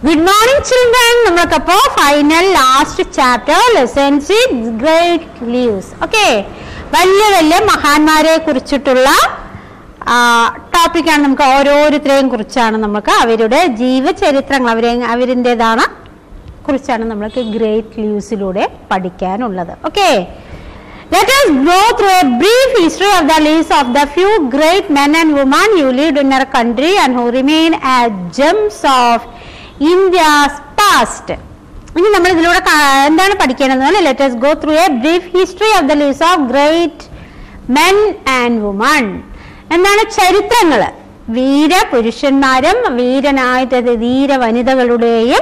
Good morning children നമ്മൾക്കപ്പോ final last chapter lessons great lives okay വലിയ വലിയ മഹാന്മാരെ കുറിച്ചിട്ടുള്ള ടോപ്പിക്കാണ് നമുക്ക് ഓരോരുത്തരെയും കുറിച്ചാണ് നമുക്ക് അവരുടെ ജീവചരിത്രങ്ങൾ അവരെ അവരിൻ്റെതാണ് കുറിച്ചാണ് നമ്മൾക്ക് ഗ്രേറ്റ് ലീവ്സിലൂടെ പഠിക്കാനുള്ളത് okay Let us go through a brief history of the lives of the few great men and women who lived in our country and who remain as gems of India's past. ഇനി നമ്മൾ ഇതിലൂടെ കാ- എന്താണ് പഠിക്കേണ്ടത് let us go through a brief history of the lives of great men and women എന്താണ് ചരിത്രങ്ങൾ വീരപുരുഷന്മാരും വീരനായിട്ട് ധീര വനിതകളുടെയും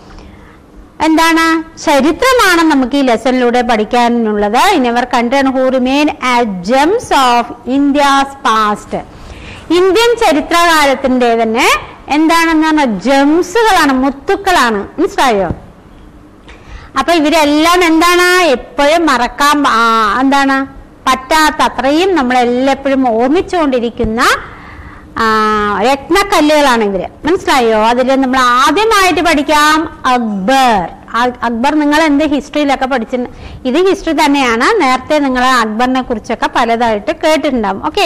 എന്താണ് ചരിത്രമാണ് നമുക്ക് ഈ ലെസണിലൂടെ പഠിക്കാനുള്ളത് in our country who remain as gems of India's past Indian ചരിത്രകാലത്തിന്റെ തന്നെ എന്താണെന്ന് പറഞ്ഞാൽ ജെംസുകളാണ് മുത്തുക്കളാണ് മനസ്സിലായോ അപ്പൊ ഇവരെല്ലാം എന്താണ് എപ്പോഴും മറക്കാൻ പ- ആ, എന്താണ് പറ്റാത്ത അത്രയും നമ്മളെല്ലാപ്പോഴും ഓർമ്മിച്ചുകൊണ്ടിരിക്കുന്ന ആ, രത്നക്കല്ലുകളാണ് ഇവര് മനസ്സിലായോ അതിൽ നമ്മൾ ആദ്യമായിട്ട് പഠിക്കാം അക്ബർ ആ- അക്ബർ നിങ്ങൾ എന്ത് ഹിസ്റ്ററിയിലൊക്കെ പഠിച്ച ഇത് ഹിസ്റ്ററി തന്നെയാണ് നേരത്തെ നിങ്ങൾ അക്ബറിനെ കുറിച്ചൊക്കെ പലതായിട്ട് കേട്ടിട്ടുണ്ടാവും okay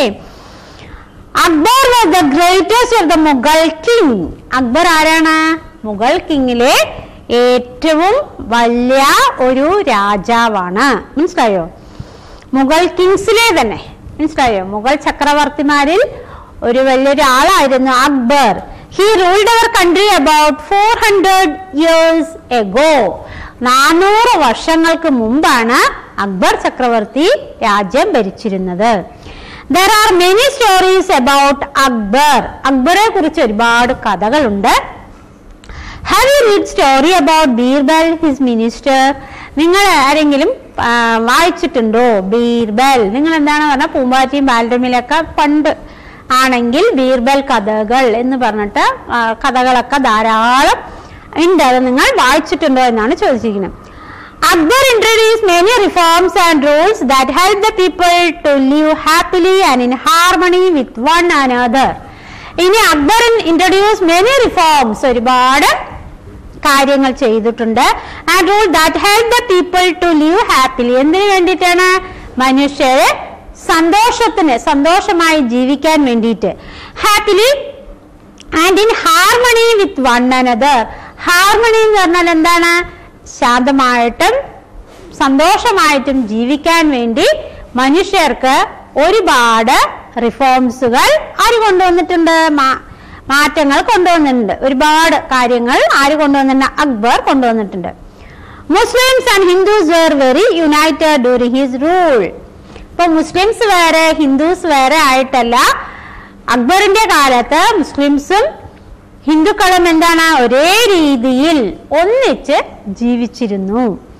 Akbar was the greatest of the Mughal king Akbar ആരാണ് മുഗൾ കിങ്ങിലെ ഏറ്റവും വലിയ ഒരു രാജാവാണ് മനസ്സിലായോ മുഗൾ കിങ്സിലെ തന്നെ മനസ്സിലായോ മുഗൾ ചക്രവർത്തിമാരിൽ ഒരു വലിയൊരാളായിരുന്നു Akbar he ruled our country about four hundred years ago നാനൂറ് വർഷങ്ങൾക്ക് മുമ്പാണ് അക്ബർ ചക്രവർത്തി രാജ്യം ഭരിച്ചിരുന്നത് there are many stories about Akbar അക്ബറെ കുറിച്ച് ഒരുപാട് കഥകളുണ്ട് have you read story about Birbal his minister നിങ്ങൾ ആരെങ്കിലും ആ, വായിച്ചിട്ടുണ്ടോ ബീർബൽ നിങ്ങൾ എന്താണ് പറഞ്ഞാൽ പൂമ്പാറ്റിയും ബാലരമയിലൊക്കെ പണ്ട് ആണെങ്കിൽ ബീർബൽ കഥകൾ എന്ന് പറഞ്ഞിട്ട് ആ, കഥകളൊക്കെ ധാരാളം ഉണ്ട് അത് നിങ്ങൾ വായിച്ചിട്ടുണ്ടോ എന്നാണ് ചോദിച്ചിരിക്കുന്നത് Akbar introduce many reforms and rules that help the people to live happily and in harmony with one and other ഇനി അക്ബർ ഇൻട്രൊഡ്യൂസ് മെനി റിഫോംസ് ഒരുപാട് കാര്യങ്ങൾ ചെയ്തിട്ടുണ്ട് and rule that help the people to live happily എന്തിനു വേണ്ടിയിട്ടാണ് മനുഷ്യരെ സന്തോഷത്തിന് സന്തോഷമായി ജീവിക്കാൻ വേണ്ടിയിട്ട് happily and in harmony with one another harmony എന്ന് പറഞ്ഞാൽ എന്താണ് ശാന്തമായിട്ടും സന്തോഷമായിട്ടും ജീവിക്കാൻ വേണ്ടി മനുഷ്യർക്ക് ഒരുപാട് റിഫോംസുകൾ ആര് കൊണ്ടുവന്നിട്ടുണ്ട് മാ- മാറ്റങ്ങൾ കൊണ്ടുവന്നിട്ടുണ്ട് ഒരുപാട് കാര്യങ്ങൾ ആര് കൊണ്ടുവന്നിട്ടുണ്ട് അക്ബർ കൊണ്ടുവന്നിട്ടുണ്ട് Muslims and Hindus were very united during his rule ഇപ്പൊ മുസ്ലിംസ് വേറെ ഹിന്ദുസ് വേറെ ആയിട്ടല്ല അക്ബറിന്റെ കാലത്ത് മുസ്ലിംസും ഹിന്ദുക്കളും എന്താണ് ഒരേ രീതിയിൽ ഒന്നിച്ച് ജീവിച്ചിരുന്നു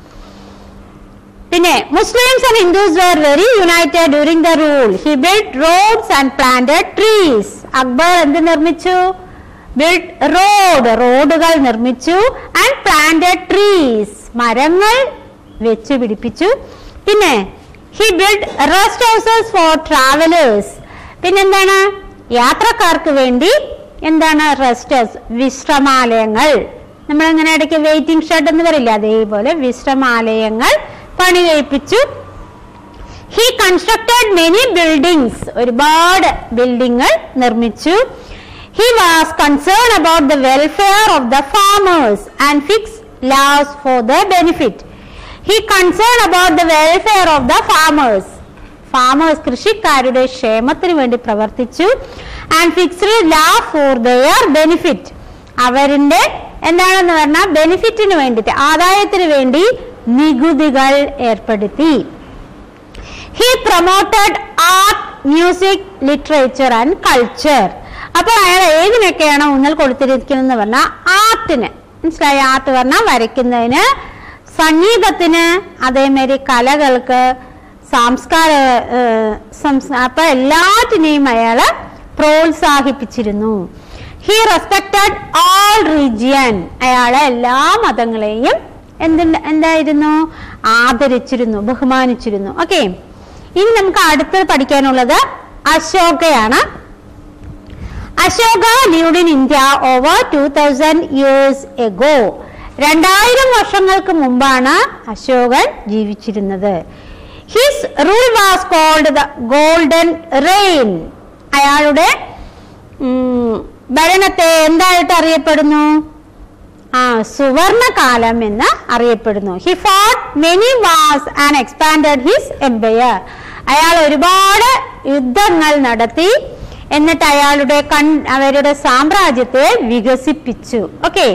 പിന്നെ Muslims and Hindus were very united during the rule he build roads and planted trees Akbar എന്ത് നിർമ്മിച്ചു ബിൽഡ് റോഡ് റോഡുകൾ നിർമ്മിച്ചു ആൻഡ് പ്ലാന്റഡ് ട്രീസ് മരങ്ങൾ വെച്ച് പിടിപ്പിച്ചു പിന്നെ he build rest houses for travellers പിന്നെന്താണ് യാത്രക്കാർക്ക് വേണ്ടി എന്താണ് റെസ്റ്റ് ഹൗസ് വിശ്രമാലയങ്ങൾ നമ്മൾ ഇങ്ങനെ ഇടയ്ക്ക് വെയിറ്റിംഗ് ഷെഡ് എന്ന് പറയില്ല അതേപോലെ വിശ്രമാലയങ്ങൾ പണി കഴിപ്പിച്ചു ഹി കൺസ്ട്രക്റ്റഡ് മെനി ബിൽഡിങ്സ് ഒരുപാട് ബിൽഡിങ്ങൾ നിർമ്മിച്ചു he was concern about the welfare of the farmers and fix laws for the benefit he concern about the welfare of the farmers farmers കൃഷിക്കാരുടെ ക്ഷേമത്തിന് വേണ്ടി പ്രവർത്തിച്ചു and fixed law for their benefit അവരിന്റെ എന്താണെന്ന് പറഞ്ഞാൽ ബെനിഫിറ്റിന് വേണ്ടിയിട്ട് ആദായത്തിന് വേണ്ടി നികുതികൾ ഏർപ്പെടുത്തി he promoted art music literature and culture അപ്പൊ അയാൾ ഏതിനൊക്കെയാണ് ഊന്നൽ കൊടുത്തിരിക്കുന്നത് പറഞ്ഞാൽ ആർട്ടിന് മനസ്സിലായി ആർട്ട് പറഞ്ഞാൽ വരയ്ക്കുന്നതിന് സംഗീതത്തിന് അതേമാതിരി കലകൾക്ക് സംസ്കാര ഏഹ്, സംസ്- അപ്പൊ എല്ലാറ്റിനെയും അയാള് പ്രോത്സാഹിപ്പിച്ചിരുന്നു ഹി റെസ്പെക്റ്റഡ് ഓൾ റീജിയൻ അയാളെ എല്ലാ മതങ്ങളെയും എന്ത് എന്തായിരുന്നു ആദരിച്ചിരുന്നു ബഹുമാനിച്ചിരുന്നു ഓക്കെ ഇനി നമുക്ക് അടുത്തത് പഠിക്കാനുള്ളത് അശോകയാണ് Ashoka lived in India over two thousand years ago രണ്ടായിരം വർഷങ്ങൾക്ക് മുമ്പാണ് അശോകൻ ജീവിച്ചിരുന്നത് his rule was called the golden reign അയാളുടെ ഉം, ഭരണത്തെ എന്തായിട്ട് അറിയപ്പെടുന്നു ആ സുവർണകാലം എന്ന് അറിയപ്പെടുന്നു he fought many wars and expanded his empire അയാൾ ഒരുപാട് യുദ്ധങ്ങൾ നടത്തി എന്നിട്ട് അയാളുടെ കൺ അവരുടെ സാമ്രാജ്യത്തെ വികസിപ്പിച്ചു okay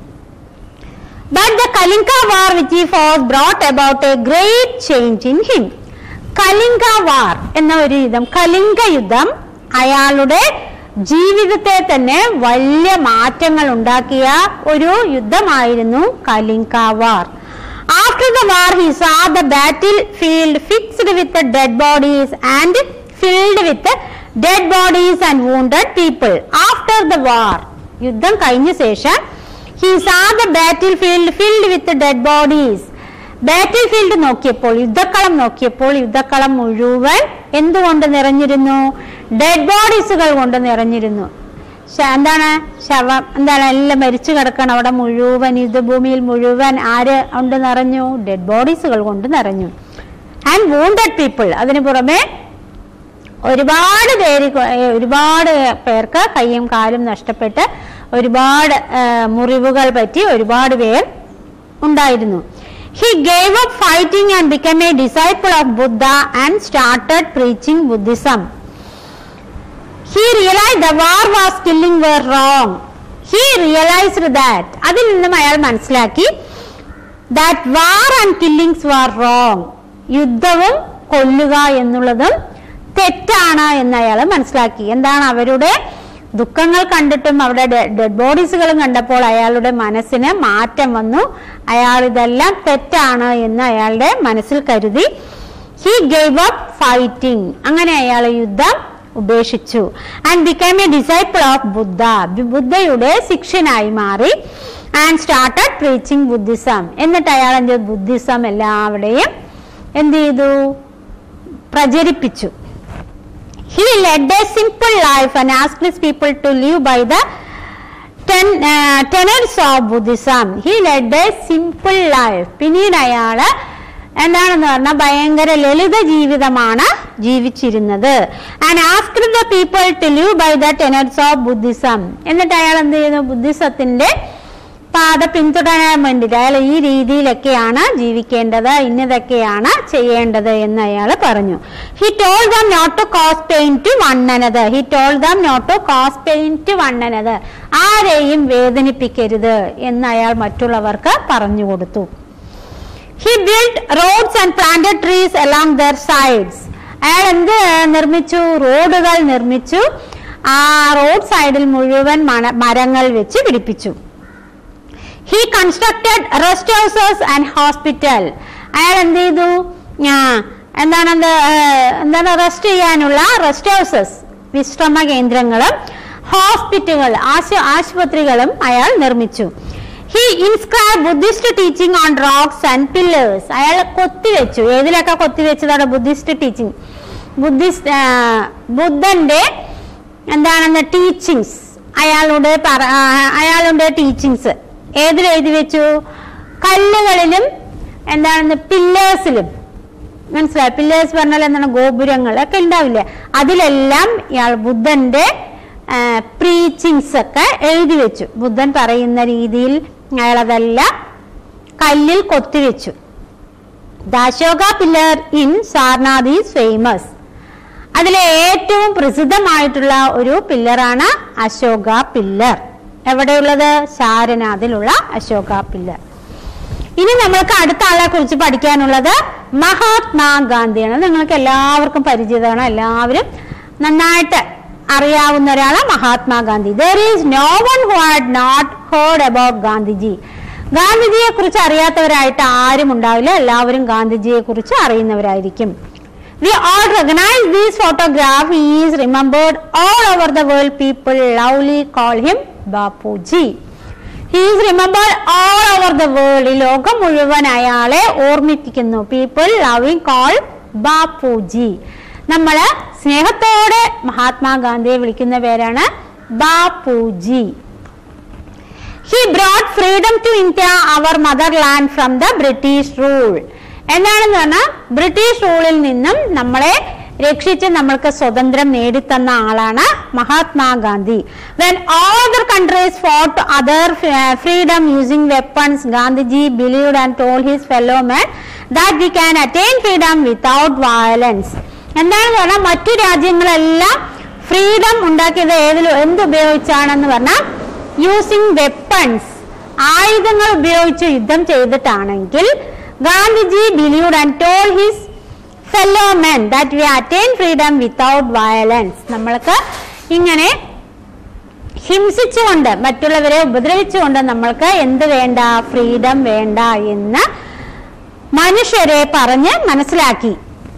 But the Kalinga war which he fought brought about a great change in him. Kalinga war എന്ന ഒരു യുദ്ധം കലിംഗ യുദ്ധം അയാളുടെ ജീവിതത്തെ തന്നെ വലിയ മാറ്റങ്ങൾ ഉണ്ടാക്കിയ ഒരു യുദ്ധമായിരുന്നു Kalinga war after the war he saw the battlefield fixed with dead bodies and filled with dead bodies and wounded people after the war യുദ്ധം കഴിഞ്ഞ ശേഷം he saw the battlefield filled with dead bodies battlefield നോക്കിയപ്പോൾ യുദ്ധക്കളം നോക്കിയപ്പോൾ യുദ്ധക്കളം മുഴുവൻ എന്തുകൊണ്ട് നിറഞ്ഞിരുന്നു dead ബോഡീസുകൾ കൊണ്ട് നിറഞ്ഞിരുന്നു ശ- എന്താണ് ശവം എന്താണ് എല്ലാം മരിച്ചു കിടക്കണം അവിടെ മുഴുവൻ യുദ്ധഭൂമിയിൽ മുഴുവൻ ആര് കൊണ്ട് നിറഞ്ഞു ഡെഡ് ബോഡീസുകൾ കൊണ്ട് നിറഞ്ഞു ആൻഡ് വൂണ്ടഡ് പീപ്പിൾ അതിനു പുറമെ ഒരുപാട് പേര് കൊ- ഏ, ഒരുപാട് പേർക്ക് കയ്യും കാലും നഷ്ടപ്പെട്ട് ഒരുപാട് ഏ, മുറിവുകൾ പറ്റി ഒരുപാട് പേർ ഉണ്ടായിരുന്നു he gave up fighting and become a disciple of Buddha and started preaching Buddhism he realise the war was killing were wrong he realised that അതിൽ നിന്നും അയാൾ മനസ്സിലാക്കി that war and killings war wrong യുദ്ധവും കൊല്ലുക എന്നുള്ളതും തെറ്റാണ് എന്ന് അയാൾ മനസ്സിലാക്കി എന്താണ് അവരുടെ ദുഃഖങ്ങൾ കണ്ടിട്ടും അവിടെ ഡെഡ് ബോഡീസുകളും കണ്ടപ്പോൾ അയാളുടെ മനസ്സിന് മാറ്റം വന്നു അയാൾ ഇതെല്ലാം തെറ്റാണ് എന്ന് അയാളുടെ മനസ്സിൽ കരുതി ഹി ഗേവ് അപ്പ് ഫൈറ്റിംഗ് അങ്ങനെ അയാൾ യുദ്ധം ഉപേക്ഷിച്ചു and become a disciple of Buddha ബുദ്ധയുടെ ശിഷ്യനായി മാറി ആൻഡ് സ്റ്റാർട്ടഡ് പ്രീച്ചിങ് ബുദ്ധിസം എന്നിട്ട് അയാൾ എന്ത് ചെയ്തു? ബുദ്ധിസം എല്ലാവരുടെയും എന്ത് ചെയ്തു പ്രചരിപ്പിച്ചു he led a simple life and ask his people to live by the tenets of Buddhism he led a simple life പിന്നീട് അയാള് എന്താണെന്ന് പറഞ്ഞാൽ ഭയങ്കര ലളിത ജീവിതമാണ് ജീവിച്ചിരുന്നത് and ask the people to live by the tenets of Buddhism എന്നിട്ട് അയാൾ എന്ത് ചെയ്യുന്നു ബുദ്ധിസത്തിന്റെ പാത പിന്തുടരാൻ വേണ്ടിയിട്ട് അയാൾ ഈ രീതിയിലൊക്കെയാണ് ജീവിക്കേണ്ടത് ഇന്നതൊക്കെയാണ് ചെയ്യേണ്ടത് എന്ന് അയാൾ പറഞ്ഞു he told them not to cause pain to one another he told them not to cause pain to one another ആരെയും വേദനിപ്പിക്കരുത് എന്ന് അയാൾ മറ്റുള്ളവർക്ക് പറഞ്ഞു കൊടുത്തു he build roads and planted trees along their sides അയാൾ എന്ത് നിർമ്മിച്ചു റോഡുകൾ നിർമ്മിച്ചു ആ റോഡ് സൈഡിൽ മുഴുവൻ മണ- മരങ്ങൾ വെച്ച് പിടിപ്പിച്ചു he constructed rest houses and hospital അയാൾ എന്ത് ചെയ്തു ആ, എന്താണ് എന്ത്, ഏ, എന്താണ് റെസ്റ്റ് ചെയ്യാനുള്ള റെസ്റ്റ് ഹൗസസ് വിശ്രമ കേന്ദ്രങ്ങളും ഹോസ്പിറ്റലുകൾ ആശു ആശുപത്രികളും അയാൾ നിർമ്മിച്ചു he inscribe Buddhist teaching on rocks and pillars അയാൾ കൊത്തിവെച്ചു ഏതിലൊക്കെ കൊത്തിവെച്ചതാണ് ബുദ്ധിസ്റ്റ് ടീച്ചിങ് ബുദ്ധിസ്റ്റ് ആ, ബുദ്ധന്റെ എന്താണെന്ന് ടീച്ചിങ്സ് അയാളുടെ പറ- ആ, അയാളുടെ ടീച്ചിങ്സ് ഏതിൽ എഴുതി വെച്ചു കല്ലുകളിലും എന്താണെന്ന് പില്ലേഴ്സിലും മനസ്സിലായി പില്ലേഴ്സ് പറഞ്ഞാൽ എന്താണ് ഗോപുരങ്ങൾ ഒക്കെ ഉണ്ടാവില്ലേ അതിലെല്ലാം ഇയാൾ ബുദ്ധന്റെ പ്രീച്ചിങ്സ് ഒക്കെ എഴുതി വെച്ചു ബുദ്ധൻ പറയുന്ന രീതിയിൽ അയാൾ അതെല്ലാം കല്ലിൽ കൊത്തിവെച്ചു the Ashoka pillar in Sarnath is famous അതിലെ ഏറ്റവും പ്രസിദ്ധമായിട്ടുള്ള ഒരു പില്ലറാണ് അശോക പില്ലർ എവിടെയുള്ളത് സാരനാഥിലുള്ള അശോക പില്ലർ ഇനി നമ്മൾക്ക് അടുത്ത ആളെ കുറിച്ച് പഠിക്കാനുള്ളത് മഹാത്മാഗാന്ധിയാണ് നിങ്ങൾക്ക് എല്ലാവർക്കും പരിചിതമാണ് എല്ലാവരും നന്നായിട്ട് അറിയാവുന്ന ഒരാളാണ് Mahatma Gandhi there is no one who had not heard about Gandhiji ഗാന്ധിജിയെ കുറിച്ച് അറിയാത്തവരായിട്ട് ആരും ഉണ്ടാവില്ല എല്ലാവരും ഗാന്ധിജിയെ കുറിച്ച് അറിയുന്നവരായിരിക്കും We all recognize this photograph. He is remembered all over the world. People loudly call him Bapuji. He is remembered all over the world. ഈ ലോകം മുഴുവൻ അയാളെ ഓർമ്മിപ്പിക്കുന്നു പീപ്പിൾ ലവിങ് കോൾ ബാപ്പുജി നമ്മൾ സ്നേഹത്തോടെ മഹാത്മാഗാന്ധിയെ വിളിക്കുന്ന പേരാണ് Bapuji he brought freedom to India our motherland from the British rule എന്താണെന്ന് പറഞ്ഞാൽ ബ്രിട്ടീഷ് റൂളിൽ നിന്നും നമ്മളെ രക്ഷിച്ച് നമ്മൾക്ക് സ്വതന്ത്രം നേടിത്തന്ന ആളാണ് Mahatma Gandhi when all other countries fought other freedom using weapons Gandhiji believed and told his fellow man that we can attain freedom without violence എന്താണെന്ന് പറഞ്ഞാൽ മറ്റു രാജ്യങ്ങളെല്ലാം ഫ്രീഡം ഉണ്ടാക്കിയത് ഏതിൽ എന്തുപയോഗിച്ചാണെന്ന് പറഞ്ഞാൽ യൂസിങ് വെപ്പൺസ് ആയുധങ്ങൾ ഉപയോഗിച്ച് യുദ്ധം ചെയ്തിട്ടാണെങ്കിൽ Gandhiji believed and told his fellow men that we attain freedom without violence നമ്മൾക്ക് ഇങ്ങനെ ഹിംസിച്ചുകൊണ്ട് മറ്റുള്ളവരെ ഉപദ്രവിച്ചുകൊണ്ട് നമ്മൾക്ക് എന്ത് വേണ്ട ഫ്രീഡം വേണ്ട എന്ന് മനുഷ്യരെ പറഞ്ഞ് മനസ്സിലാക്കി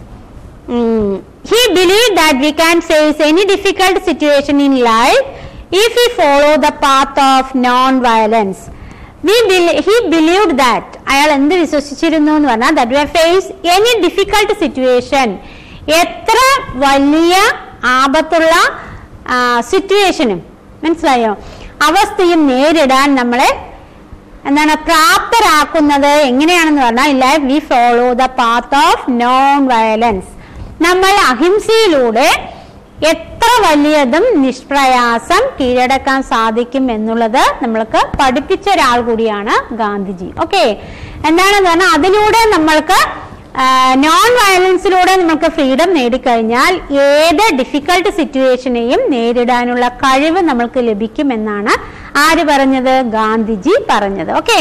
he believe that we can face any difficult situation in life if we follow the path of non violence we he believed that അയാൾ എന്ത് വിശ്വസിച്ചിരുന്നു എന്ന് പറഞ്ഞാൽ that we face any difficult situation എത്ര വലിയ ആപത്തുള്ള സിറ്റുവേഷനും മനസ്സിലായോ അവസ്ഥയും നേരിടാൻ നമ്മളെ എന്താണ് പ്രാപ്തരാക്കുന്നത് എങ്ങനെയാണെന്ന് പറഞ്ഞാൽ ഇല്ല we follow the path of non violence നമ്മൾ അഹിംസയിലൂടെ എത്ര വലിയതും നിഷ്പ്രയാസം കീഴടക്കാൻ സാധിക്കും എന്നുള്ളത് നമ്മൾക്ക് പഠിപ്പിച്ച ഒരാൾ കൂടിയാണ് ഗാന്ധിജി ഓക്കെ എന്താണെന്ന് പറഞ്ഞാൽ അതിലൂടെ നമ്മൾക്ക് നോൺ വയലൻസിലൂടെ നമുക്ക് ഫ്രീഡം നേടിക്കഴിഞ്ഞാൽ ഏത് ഡിഫിക്കൽട്ട് സിറ്റുവേഷനെയും നേരിടാനുള്ള കഴിവ് നമ്മൾക്ക് ലഭിക്കുമെന്നാണ് ആര് പറഞ്ഞത് ഗാന്ധിജി പറഞ്ഞത് ഓക്കെ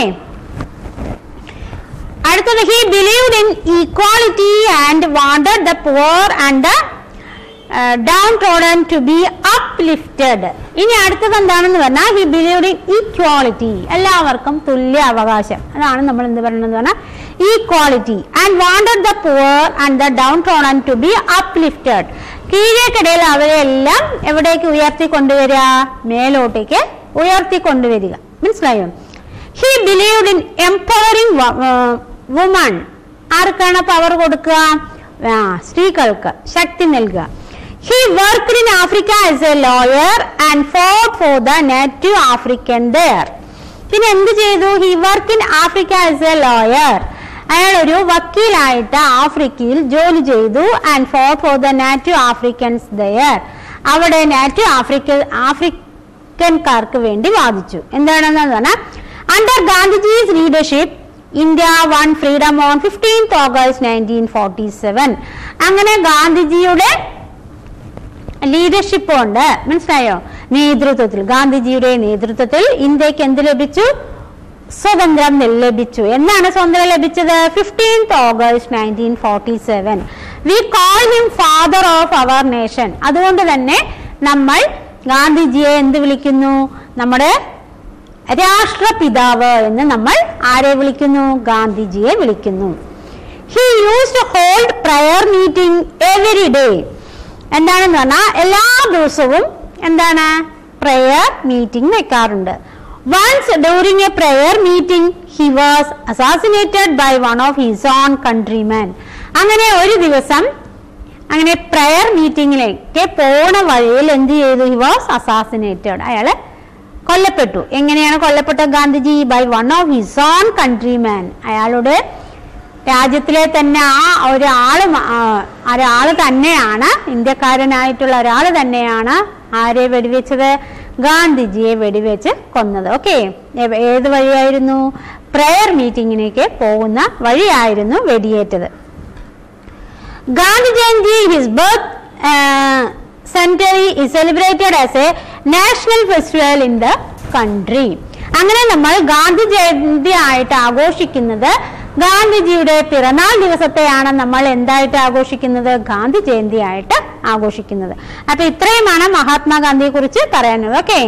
അടുത്തത് he believed in equality and wanted the poor and the downtrodden to be uplifted ഇനി അടുത്തത് എന്താണെന്ന് പറഞ്ഞാൽ ഹി ബിലീവ്ഡ് ഇൻ ഈക്വാളിറ്റി എല്ലാവർക്കും തുല്യ അവകാശം അതാണ് നമ്മൾ എന്ത് പറയുന്നത് പറഞ്ഞാൽ equality and wanted the poor and the downtrodden to be uplifted കീഴേക്കിടയിൽ അവരെല്ലാം എവിടേക്ക് ഉയർത്തി കൊണ്ടുവരിക മേലോട്ടേക്ക് ഉയർത്തി കൊണ്ടുവരിക മനസ്സിലായോ he believed in empowering women ആർക്കാണ് പവർ കൊടുക്കുക ആ സ്ത്രീകൾക്ക് ശക്തി നൽകുക he worked in Africa as a lawyer and fought for the native African their പിന്നെ എന്ത് ചെയ്തു he work in Africa as a lawyer അയാൾ ഒരു വക്കീലായിട്ട് ആഫ്രിക്കയിൽ ജോലി ചെയ്തു and fought for the native Africans their അവിടെ നാറ്റീവ് ആഫ്രിക്ക ആഫ്രിക്കൻകാർക്ക് വേണ്ടി വാദിച്ചു എന്താണെന്ന് പറഞ്ഞാൽ under Gandhiji's leadership India won freedom on fifteenth August nineteen forty seven അങ്ങനെ ഗാന്ധിജിയുടെ ലീഡർഷിപ്പ് കൊണ്ട് മനസ്സിലായോ നേതൃത്വത്തിൽ ഗാന്ധിജിയുടെ നേതൃത്വത്തിൽ ഇന്ത്യക്ക് എന്ത് ലഭിച്ചു സ്വതന്ത്രം ലഭിച്ചു എന്നാണ് സ്വതന്ത്രം ലഭിച്ചത് fifteenth August nineteen forty seven we call him father of our nation അതുകൊണ്ട് തന്നെ നമ്മൾ ഗാന്ധിജിയെ എന്ത് വിളിക്കുന്നു നമ്മുടെ രാഷ്ട്രപിതാവ് എന്ന് നമ്മൾ ആരെ വിളിക്കുന്നു ഗാന്ധിജിയെ വിളിക്കുന്നു he used hold prayer meeting every day എന്താണെന്ന് പറഞ്ഞാൽ എല്ലാ ദിവസവും എന്താണ് പ്രയർ മീറ്റിംഗ് വെക്കാറുണ്ട് once during a prayer meeting he was assassinated by one of his own countryman അങ്ങനെ ഒരു ദിവസം അങ്ങനെ പ്രയർ മീറ്റിംഗിലേക്ക് പോണ വഴിയിൽ എന്ത് ചെയ്തു ഹി വാസ് അസാസിനേറ്റഡ് അയാള് കൊല്ലപ്പെട്ടു എങ്ങനെയാണ് കൊല്ലപ്പെട്ടത് Gandhiji by one of his own countryman അയാളുടെ രാജ്യത്തിലെ തന്നെ ആ ഒരാള് മ- ആ, ഒരാള് തന്നെയാണ് ഇന്ത്യക്കാരനായിട്ടുള്ള ഒരാൾ തന്നെയാണ് ആരെ വെടിവെച്ചത് ഗാന്ധിജിയെ വെടിവെച്ച് കൊന്നത് ഓക്കെ ഏത് വഴിയായിരുന്നു പ്രയർ മീറ്റിങ്ങിലേക്ക് പോകുന്ന വഴിയായിരുന്നു വെടിയേറ്റത് Gandhi Jayanti his birth century is celebrated as a national festival in the country അങ്ങനെ നമ്മൾ ഗാന്ധി ജയന്തി ആയിട്ട് ആഘോഷിക്കുന്നത് ഗാന്ധിജിയുടെ പിറന്നാൾ ദിവസത്തെയാണ് നമ്മൾ എന്തായിട്ട് ആഘോഷിക്കുന്നത് ഗാന്ധി ജയന്തി ആയിട്ട് ആഘോഷിക്കുന്നത് അപ്പൊ ഇത്രയുമാണ് മഹാത്മാഗാന്ധിയെ കുറിച്ച് പറയാനുള്ളത് ഓക്കെ